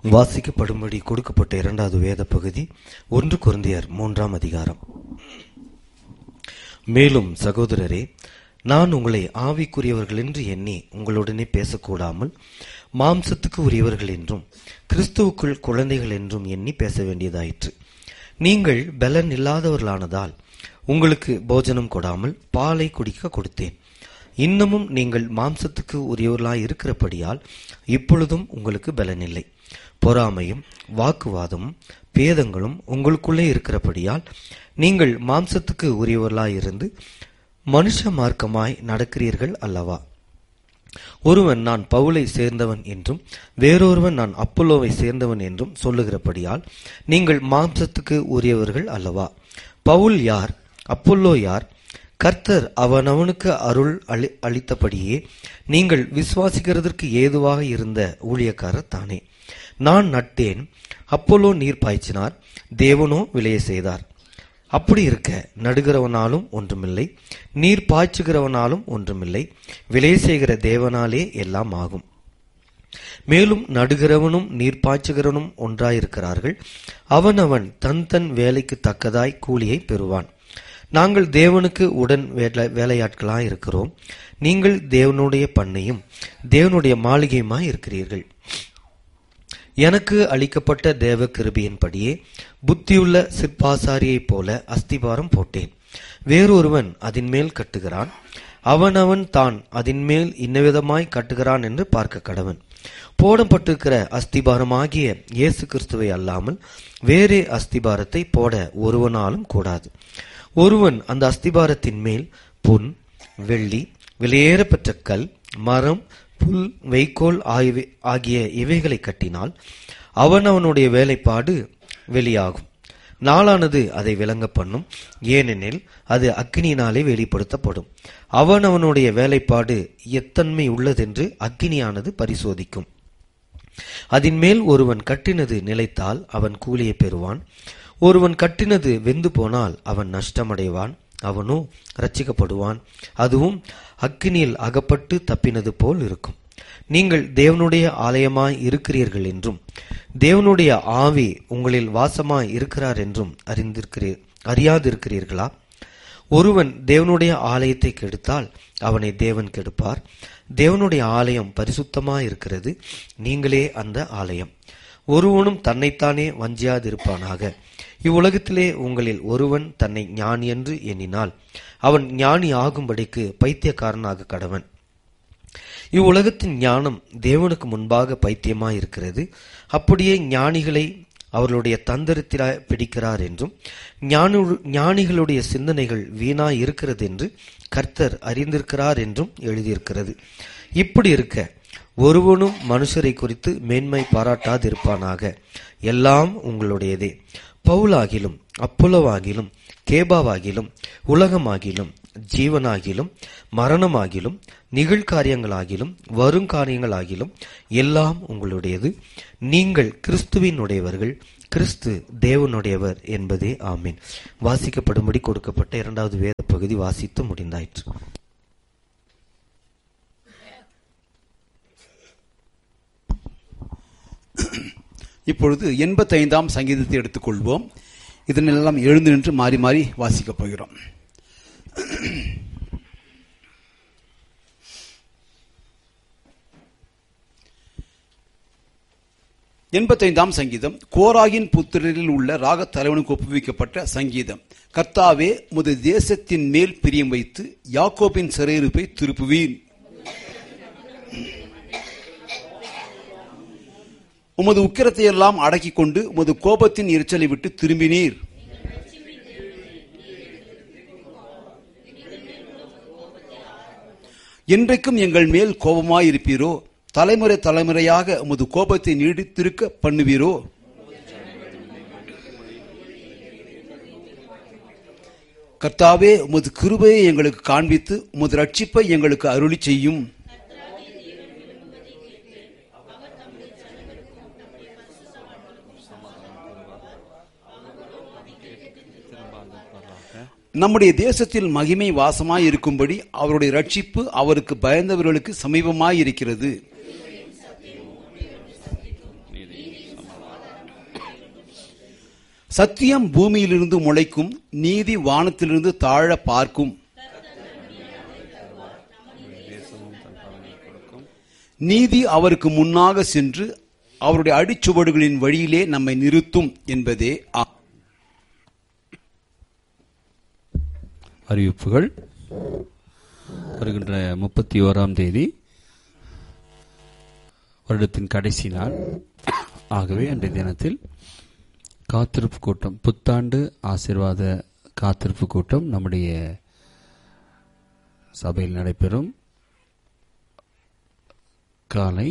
வாசிக்கப்படும்படி கொடுக்கப்பட்ட இரண்டாவது வேத பகுதி ஒன்று குருந்தியர் மூன்றாம் அதிகாரம் மேலும் சகோதரரே நான் உங்களை ஆவிக்குரியவர்கள் என்று எண்ணி உங்களுடனே பேசக்கூடாமல் மாம்சத்துக்கு உரியவர்கள் என்றும் கிறிஸ்துவுக்குள் குழந்தைகள் என்றும் எண்ணி பேச வேண்டியதாயிற்று நீங்கள் பலன் இல்லாதவர்களானதால் உங்களுக்கு போஜனம் கொடாமல் பாலை குடிக்க கொடுத்தேன் இன்னமும் நீங்கள் மாம்சத்துக்கு உரியவர்களாய் இருக்கிறபடியால் இப்பொழுதும் உங்களுக்கு பலன் இல்லை பொறாமையும் வாக்குவாதமும் பேதங்களும் உங்களுக்குள்ளே இருக்கிறபடியால் நீங்கள் மாம்சத்துக்கு உரியவர்களாய் இருந்து மனுஷ மார்க்கமாய் நடக்கிறீர்கள் அல்லவா ஒருவன் நான் பவுலை சேர்ந்தவன் என்றும் வேறொருவன் நான் அப்பல்லோவை சேர்ந்தவன் என்றும் சொல்லுகிறபடியால் நீங்கள் மாம்சத்துக்கு உரியவர்கள் அல்லவா பவுல் யார் அப்பல்லோ யார் கர்த்தர் அவனவனுக்கு அருள் அளி அளித்தபடியே நீங்கள் விசுவாசிக்கிறதற்கு ஏதுவாக இருந்த ஊழியக்காரர் தானே நான் நட்டேன் அப்போலோ நீர் பாய்ச்சினார் தேவனோ விளைய செய்தார் அப்படி இருக்க நடுகிறவனாலும் ஒன்றுமில்லை நீர் பாய்ச்சுகிறவனாலும் ஒன்றுமில்லை விளைய செய்கிற தேவனாலே எல்லாம் ஆகும் மேலும் நடுகிறவனும் நீர் பாய்ச்சுகிறவனும் ஒன்றாயிருக்கிறார்கள் அவனவன் தன் தன் வேலைக்கு தக்கதாய் கூலியை பெறுவான் நாங்கள் தேவனுக்கு உடன் வேலை வேலையாட்களாய் இருக்கிறோம் நீங்கள் தேவனுடைய பண்ணையும் தேவனுடைய மாளிகையுமாய் இருக்கிறீர்கள் எனக்கு அளிக்கப்பட்ட தேவ கிருபியின்படியே புத்தியுள்ள சிற்பாசாரியைப் போல அஸ்திபாரம் போட்டேன் வேறொருவன் அதன் மேல் கட்டுகிறான் அவனவன் தான் அதன் மேல் இன்னவிதமாய் கட்டுகிறான் என்று பார்க்க கடவன் போடப்பட்டிருக்கிற அஸ்திபாரமாகிய இயேசு கிறிஸ்துவை அல்லாமல் வேறே அஸ்திபாரத்தை போட ஒருவனாலும் கூடாது ஒருவன் அந்த அஸ்திபாரத்தின் மேல் பொன் வெள்ளி விலையேறப்பெற்ற கல் மரம் புல் வைக்கோல் ஆகியவை ஆகிய இவைகளை கட்டினால் அவன் அவனுடைய வேலைப்பாடு வெளியாகும் நாளானது அதை விளங்க பண்ணும் ஏனெனில் அது அக்னியினாலே வெளிப்படுத்தப்படும் அவன் அவனுடைய வேலைப்பாடு எத்தன்மை உள்ளதென்று அக்னியானது பரிசோதிக்கும் அதன் மேல் ஒருவன் கட்டினது நிலைத்தால் அவன் கூலியை பெறுவான் ஒருவன் கட்டினது வெந்து போனால் அவன் நஷ்டமடைவான் அவனோ ரட்சிக்கப்படுவான் அதுவும் அக்கினியில் அகப்பட்டு தப்பினது போல் இருக்கும் நீங்கள் தேவனுடைய ஆலயமாய் இருக்கிறீர்கள் என்றும் தேவனுடைய ஆவி உங்களில் வாசமாய் இருக்கிறார் என்றும் அறிந்திருக்கிறீர் அறியாதிருக்கிறீர்களா ஒருவன் தேவனுடைய ஆலயத்தை கெடுத்தால் அவனை தேவன் கெடுப்பார் தேவனுடைய ஆலயம் பரிசுத்தமாய் இருக்கிறது நீங்களே அந்த ஆலயம் ஒருவனும் தன்னைத்தானே வஞ்சியாதிருப்பானாக இவ்வுலகத்திலே உங்களில் ஒருவன் தன்னை ஞானி என்று எண்ணினால் அவன் ஞானி ஆகும்படிக்கு பைத்தியக்காரனாக கடவன் இவ்வுலகத்தின் ஞானம் தேவனுக்கு முன்பாக பைத்தியமாயிருக்கிறது அப்படியே ஞானிகளை அவர்களுடைய தந்திரத்தில பிடிக்கிறார் என்றும் ஞானிகளுடைய சிந்தனைகள் வீணாய் இருக்கிறது என்று கர்த்தர் அறிந்திருக்கிறார் என்றும் எழுதியிருக்கிறது இப்படி இருக்க ஒருவனும் மனுஷரை குறித்து மேன்மை பாராட்டாதிருப்பானாக எல்லாம் உங்களுடையதே பவுலாகிலும் அப்புலவாகிலும் கேபாவாகிலும் உலகமாகிலும் ஜீவனாகிலும் மரணமாகிலும் நிகழ்காரியங்களாகிலும் வருங்காரியங்களாகிலும் எல்லாம் உங்களுடையது நீங்கள் கிறிஸ்துவினுடையவர்கள் கிறிஸ்து தேவனுடையவர் என்பதே ஆமீன் வாசிக்கப்படும்படி கொடுக்கப்பட்ட இரண்டாவது வேத பகுதி வாசித்து முடிந்தாயிற்று இப்பொழுது எண்பத்தைந்தாம் சங்கீதத்தை எடுத்துக்கொள்வோம் இதனெல்லாம் எழுந்து நின்று மாறி மாறி வாசிக்கப் போகிறோம் எண்பத்தைந்தாம் சங்கீதம் கோராகின் புத்திரரில் உள்ள ராக தலைவனுக்கு ஒப்புவிக்கப்பட்ட சங்கீதம் கர்த்தாவே முது தேசத்தின் மேல் பிரியம் வைத்து யாக்கோபின் சிறையிருப்பை திருப்புவீன் உமது உக்கிரத்தை எல்லாம் அடக்கிக் கொண்டு உமது கோபத்தின் எரிச்சலை விட்டு திரும்பினீர் என்றைக்கும் எங்கள் மேல் கோபமாயிருப்பீரோ தலைமுறை தலைமுறையாக உமது கோபத்தை நீடித்திருக்க பண்ணுவீரோ கர்த்தாவே உமது கிருபையை எங்களுக்கு காண்பித்து உமது ரட்சிப்பை எங்களுக்கு அருளி செய்யும் நம்முடைய தேசத்தில் மகிமை வாசமாய் இருக்கும்படி அவருடைய ரட்சிப்பு அவருக்கு பயந்தவர்களுக்கு சமீபமாய் இருக்கிறது சத்தியம் பூமியிலிருந்து முளைக்கும் நீதி வானத்திலிருந்து தாழ பார்க்கும் நீதி அவருக்கு முன்னாக சென்று அவருடைய அடிச்சுவடுகளின் வழியிலே நம்மை நிறுத்தும் என்பதே ஆ அறிவிப்புகள் வருகின்ற முப்பத்தி ஓராம் தேதி வருடத்தின் கடைசி நாள் ஆகவே அன்றைய தினத்தில் காத்திருப்பு கூட்டம் புத்தாண்டு ஆசீர்வாத காத்திருப்பு கூட்டம் நம்முடைய சபையில் நடைபெறும் காலை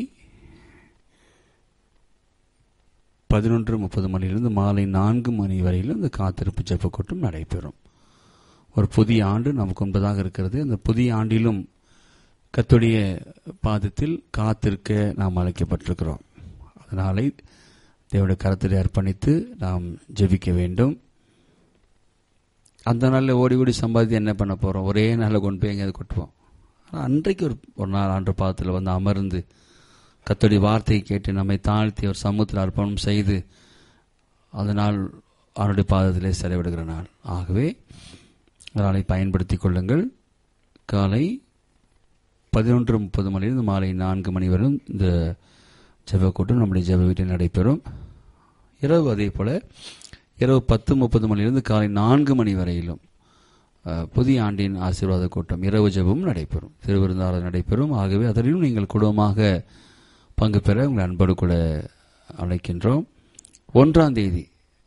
பதினொன்று முப்பது மணியிலிருந்து மாலை நான்கு மணி வரையிலும் இந்த காத்திருப்பு ஜெப கூட்டம் நடைபெறும் ஒரு புதிய ஆண்டு நமக்கு முன்பதாக இருக்கிறது அந்த புதிய ஆண்டிலும் கத்துடைய பாதத்தில் காத்திருக்க நாம் அழைக்கப்பட்டிருக்கிறோம் அதனாலே தேவனுடைய கரத்தில் அர்ப்பணித்து நாம் ஜெபிக்க வேண்டும் அந்த நாளில் ஓடி ஓடி சம்பாதித்து என்ன பண்ண போகிறோம் ஒரே நாளில் கொண்டு போய் எங்கேயாவது கொட்டுவோம் ஆனால் அன்றைக்கு ஒரு ஒரு நாள் ஆண்டு பாதத்தில் வந்து அமர்ந்து கத்தோடைய வார்த்தையை கேட்டு நம்மை தாழ்த்தி ஒரு சமூகத்தில் அர்ப்பணம் செய்து அதனால் அவனுடைய பாதத்திலே செலவிடுகிற நாள் ஆகவே நாளை பயன்படுத்திக் கொள்ளுங்கள் காலை பதினொன்று முப்பது மணியிலிருந்து மாலை நான்கு மணி வரை இந்த ஜெப கூட்டம் நம்முடைய ஜெப வீட்டில் நடைபெறும் இரவு அதே போல இரவு பத்து முப்பது மணியிலிருந்து காலை நான்கு மணி வரையிலும் அஹ், புதிய ஆண்டின் ஆசீர்வாத கூட்டம் இரவு ஜெபமும் நடைபெறும் திருவிருந்தாளர் நடைபெறும் ஆகவே அதிலும் நீங்கள் குடும்பமாக பங்கு பெற உங்களை அன்போடு கூட அழைக்கின்றோம் ஒன்றாம் தேதி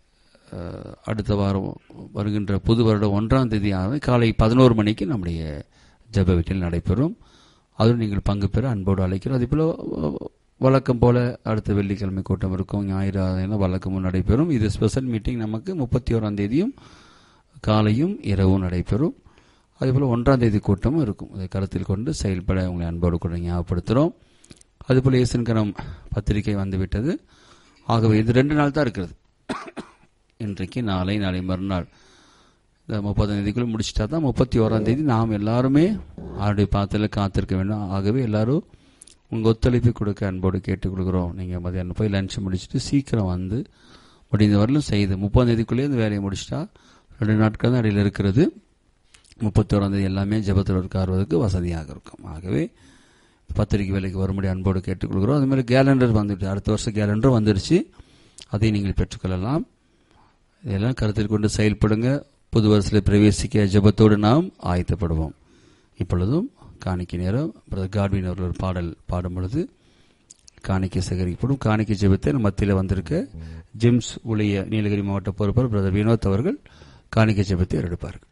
அஹ், அடுத்த வாரம் வருகின்ற புது வருடம் ஒன்றாம் தேதி ஆனது காலை பதினோரு மணிக்கு நம்முடைய ஜெப வீட்டில் நடைபெறும் அதில் நீங்கள் பங்கு பெற அன்போடு அழைக்கிறோம் அதே போல அஹ், வழக்கம் போல அடுத்த வெள்ளிக்கிழமை கூட்டம் இருக்கும் ஞாயிறு ஆராதனை வழக்கமும் நடைபெறும் இது ஸ்பெஷல் மீட்டிங் நமக்கு முப்பத்தி ஓராம் தேதியும் காலையும் இரவும் நடைபெறும் அதே போல் ஒன்றாம் தேதி கூட்டமும் இருக்கும் அதை கருத்தில் கொண்டு செயல்பட உங்களை அன்போடு கூட ஞாபகப்படுத்துகிறோம் அதுபோல் இயேசுன்கரம் பத்திரிகை வந்துவிட்டது ஆகவே இது ரெண்டு நாள் தான் இருக்கிறது இன்றைக்கு நாளை நாளை மறுநாள் இந்த முப்பதாம் தேதிக்குள்ள முடிச்சிட்டா தான் முப்பத்தி ஓராம் தேதி நாம் எல்லாருமே அவருடைய பாத்தில் காத்திருக்க வேண்டும் ஆகவே எல்லாரும் உங்கள் ஒத்துழைப்பு கொடுக்க அன்போடு கேட்டுக் கொடுக்குறோம் நீங்கள் மதியானம் போய் லஞ்ச் முடிச்சுட்டு சீக்கிரம் வந்து முடிந்த வரலும் செய்து முப்பதாம் தேதிக்குள்ளேயே இந்த வேலையை முடிச்சிட்டா ரெண்டு நாட்கள் தான் இடையில் இருக்கிறது முப்பத்தோராம் தேதி எல்லாமே ஜெபத்தில் உட்காருவதற்கு வசதியாக இருக்கும் ஆகவே பத்திரிகை வேலைக்கு வரும்படி அன்போடு கேட்டுக்கொள்கிறோம் அது மாதிரி கேலண்டர் வந்துட்டு அடுத்த வருஷம் கேலண்டர் வந்துருச்சு அதை நீங்கள் பெற்றுக்கொள்ளலாம் இதெல்லாம் கருத்தில் கொண்டு செயல்படுங்க புது வருஷத்தில் பிரவேசிக்க ஜெபத்தோடு நாம் ஆயத்தப்படுவோம் இப்பொழுதும் காணிக்கை நேரம் பிரதர் காட்வின் அவர்கள் ஒரு பாடல் பாடும் பொழுது காணிக்கை சேகரிக்கப்படும் காணிக்கை ஜெபத்தை நம்ம மத்தியில் வந்திருக்க ஜிம்ஸ் உடைய நீலகிரி மாவட்ட பொறுப்பாளர் பிரதர் வினோத் அவர்கள் காணிக்கை ஜெபத்தை எடுப்பார்கள்